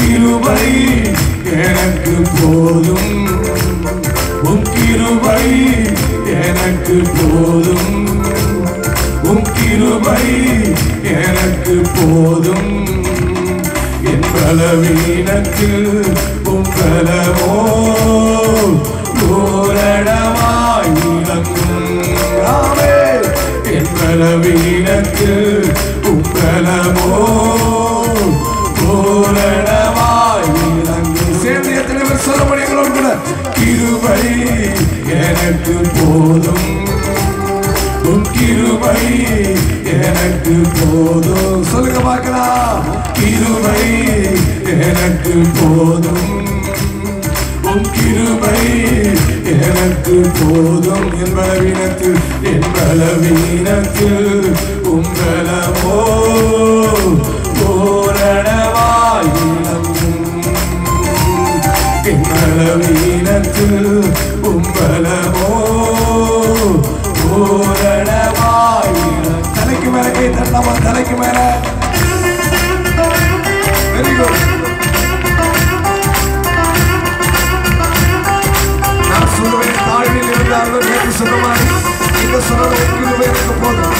கிருபை எனக்கு போதும் உன் கிருபை எனக்கு போதும் உன் கிருபை எனக்கு போதும் என் பலவீனத்தில் உன் பலமோ பூரணமாய் விளங்கும் ஆமே என் பலவீனத்தில் உன் பலமோ பூரணமாய் விளங்கும் சேர்ந்து எத்தனை பேர் சொல்ல முடியுங்களோடு கூட கிருபை எனக்கு போதும் உன் கிருபை எனக்கு போதும் சொல்லுங்க பார்க்கலாம் கிருபை எனக்கு போதும் உன் கிருபை எனக்கு போதும் என் பலவீனத்தில் என் பலவீனத்தில் உங்களமோ பூரணமாய் விளங்கும் என் பலவீனத்தில் உம்பலமோ பூரணமாய் விளங்கும். தலைக்கு மேல கை தட்டாம தலைக்கு மேல வெரி குட் நான் சொல்லுவேன் தாழ்வில் இருந்தாலும் நேற்று சொன்ன மாதிரி இந்த சொல்லுவேன் கிருபை எனக்கு போதும்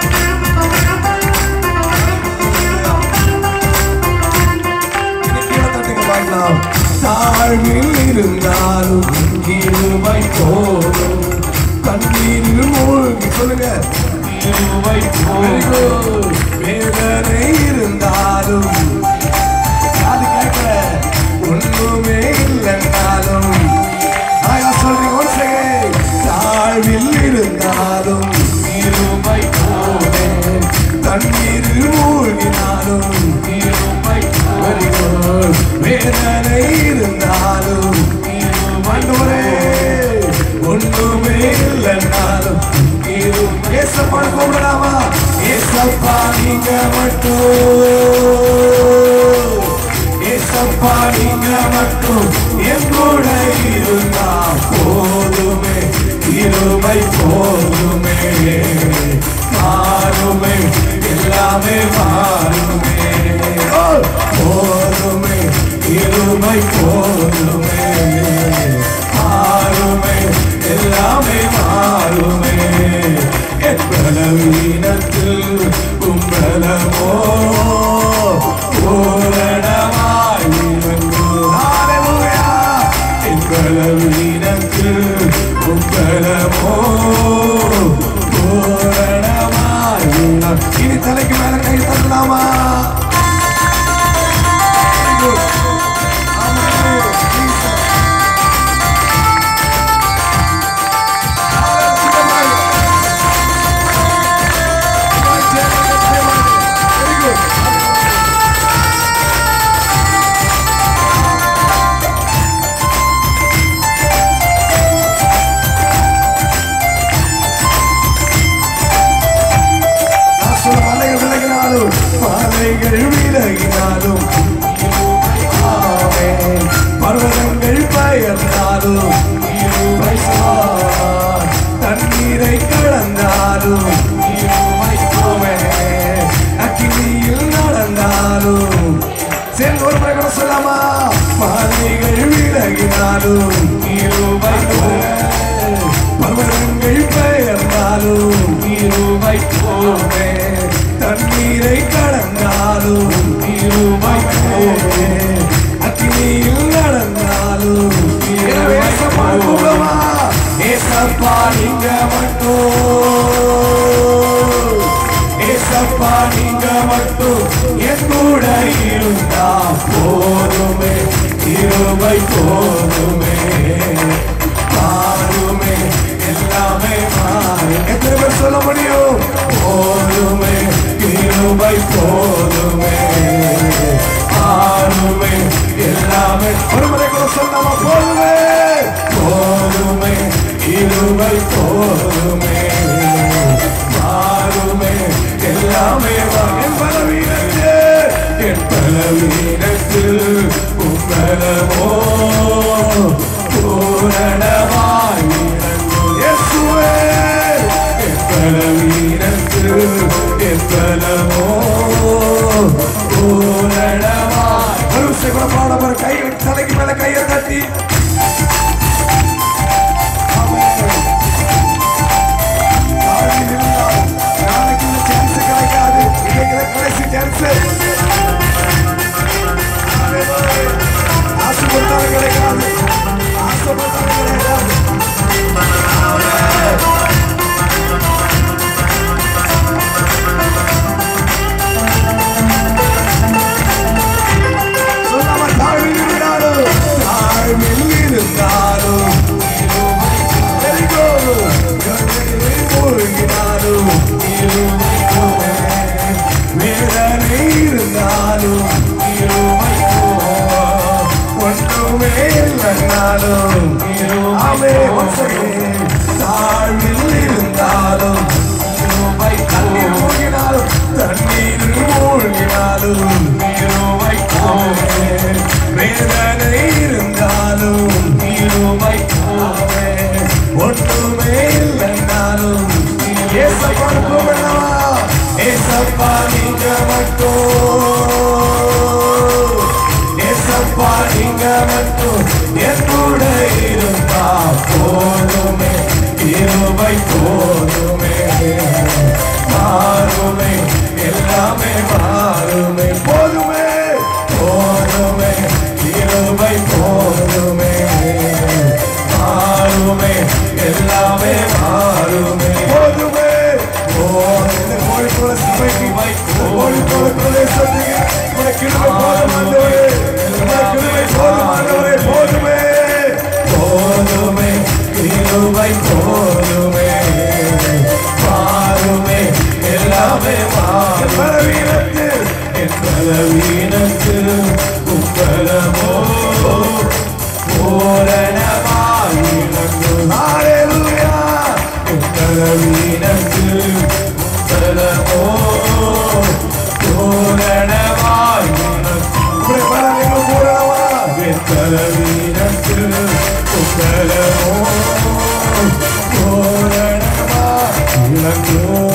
இனி கீழே தட்டுங்க பார்க்கலாம். தாழ்வில் இருந்தாலும் கிருபை போதும் கண்ணீரில் மூழ்கி சொல்லுங்க கிருபை போதும் வேதனை இருந்தாலும் அது கேட்கல ஒண்ணுமே இல்லைன்னாலும் ஆயா சொல்றீங்க ஒரு second. தாழ்வில் இருந்தாலும் இருமை போலே தண்ணீரில் மூழ்கினாலும் இருமை வேதனை இருந்தாலும் ஆண்டவரே, ஒண்ணுமே இல்லைன்னாலும் ஏசப்பா கூப்பிடலாமா ஏசப்பா நீங்க மட்டும் ஏசப்பா நீங்க மட்டும் என் கூட இருந்தா போதுமே இருமை போதுமே மாறுமே எல்லாமே மாறுமே ஓ, போதுமே இருமை போதுமே மாறுமே எல்லாமே மாறுமே என் பலவீனத்தில் கும்பலமோ பூரணமாய் விளங்கும். ஹalleluya. என் பலவீனத்தில் கும்பலமோ பூரணமாய் விளங்கும். இனி தலைக்கு மேல கை தரலாமா மலைகள் விலகினாலும் மலைகள் விலகினாலும் ஆமென். பர்வதங்கள் பயர்ந்தாலும் தண்ணீரை கடந்தாலும் ஆமென். அக்கினியில் நடந்தாலும் சேர்ந்து ஒரு முறை கூட சொல்லாமா மலைகள் விலகினாலும் பர்வதங்கள் பெயர்ந்தாலும் இருமை போவே தண்ணீரை கடந்தாலும் இருமை போவே அக்கினியில் நடந்தாலும் எனவே ஏசப்பா கூப்பிடுமா? ஏசப்பா நீங்க மட்டும் ஏசப்பா நீங்க மட்டும் என் கூட இருந்தா போதுமே இருமை போதுமே மாறுமே எல்லாமே மாறும் எத்தனை பேர் சொல்ல முடியும் போதுமே இருமை போதுமே மாறுமே எல்லாமே ஒரு முறை கூட சொல்லாம போதுமே போதுமே இருமை போதுமே மாறுமே எல்லாமே வா- என் பலவீனத்தில் என் பலவீனத்தில் உங்களமோ பூரணமாய் விளங்கும் இயேசுவே. என் பலவீனத்தில் என் பலமோ பூரணமாய் ஒரு விஷயம் கூட பாட அவர் கை தலைக்கு மேல கையை தட்டி ஆமென். தாழ்வில் இருந்தால் நாளைக்கு இந்த chance கிடைக்காது. இன்னைக்கு தான் கடைசி chance. ஆசைப்பட்டாலும் கிடைக்காது. ஆசைப்பட்டாலும் கிடைக்காது. சொல்லாம தாழ்வில் இருந்தாலும் தாழ்வில் இருந்தாலும் Very good. கண்களில் மூழ்கினாலும் இருமைக்குமே. வேதனை இருந்தாலும் இருமைக்குமோ. ஒன்றுமே இல்லைனாலும் ஆமே once again. தாழ்வில் இருந்தாலும் இருமை தண்ணீர் மூழ்கினாலும் தண்ணீரில் மூழ்கினாலும் இருமைக்குமே. வேதனை இருந்தாலும் இருமைக்குமே. ஒன்றுமே இல்லைனாலும் ஏசப்பாடு கூப்பிடவா ஏசப்பா நீங்க மட்டும் ஏசப்பா நீங்க மட்டும் என் கூட இருந்தா போதுமே இருமை போதுமே மாறுமே எல்லாமே மாறுமே போதுமே போதுமே இருமை போதுமே மாறுமே எல்லாமே மாறுமே போதுமே போதுமே கோழிக்கோள சபைக்கு கோழிக்கோள பிரதேசத்துக்கு உடைய கிருபை போதுமானவரே உடைய கிருபை போதுமானவரே போதுமே போதுமே கிருபை போதுமே மாறுமே எல்லாமே மாறும் பலவீனத்தில் என் பலவீனத்தில் உப்பலமோ பூரணமாயிரங்கும் ஹalleluya என் பலவீனத்தில் உப்பலமோ பூரணமாயிரங்கும் உடைய பலவீனம் பூரணமா என் பலவீனத்தில் உப்பலமோ பூரணமாயிரங்கும்